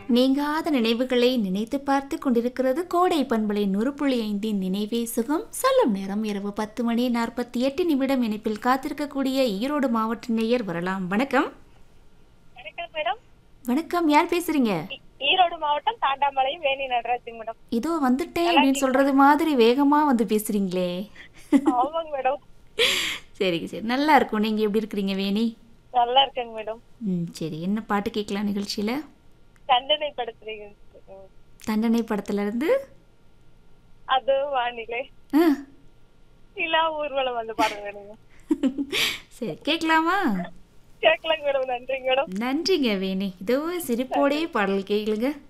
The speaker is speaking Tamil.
நீங்காத நினைவுகளை நினைத்து பார்த்து கொண்டிருக்கிறது கோடை பண்பலை நூறு புள்ளி ஐந்தின் நினைவே சுகம் சொல்லும் நேரம் இரவு பத்து மணி நாற்பத்தி எட்டு நிமிடம் இணைப்பில் காத்திருக்கக்கூடிய ஈரோடு மாவட்ட நேயர் வரலாம் வணக்கம் வணக்கம் மேடம் வணக்கம் யார் பேசுறீங்க ஈ- ஈரோடு மாவட்டம் தாண்டாமலையும் வேணி நடராஜன் மேடம் இதோ வந்துட்டேன் அப்படின்னு சொல்றது மாதிரி வேகமா வந்து பேசுறீங்களே ஆமாங்க மேடம் சரிங்க சரி நல்லா இருக்கும் நீங்க எப்படி இருக்கிறீங்க வேணி நல்லா இருக்கேங்க மேடம் ம் சரி என்ன பாட்டு கேட்கலாம் நிகழ்ச்சியில தண்டனை படுத்துறீங்க தண்டனை படத்துல இருந்து அது வானிலை ஆ, நிலா ஊர்வலம் வந்து பாருங்க மேடம் சரி கேட்கலாமா கேட்கலாங்க மேடம் நன்றிங்க மேடம் நன்றிங்க வேணி இதோ சிரிப்போடே பாடல் கேளுங்க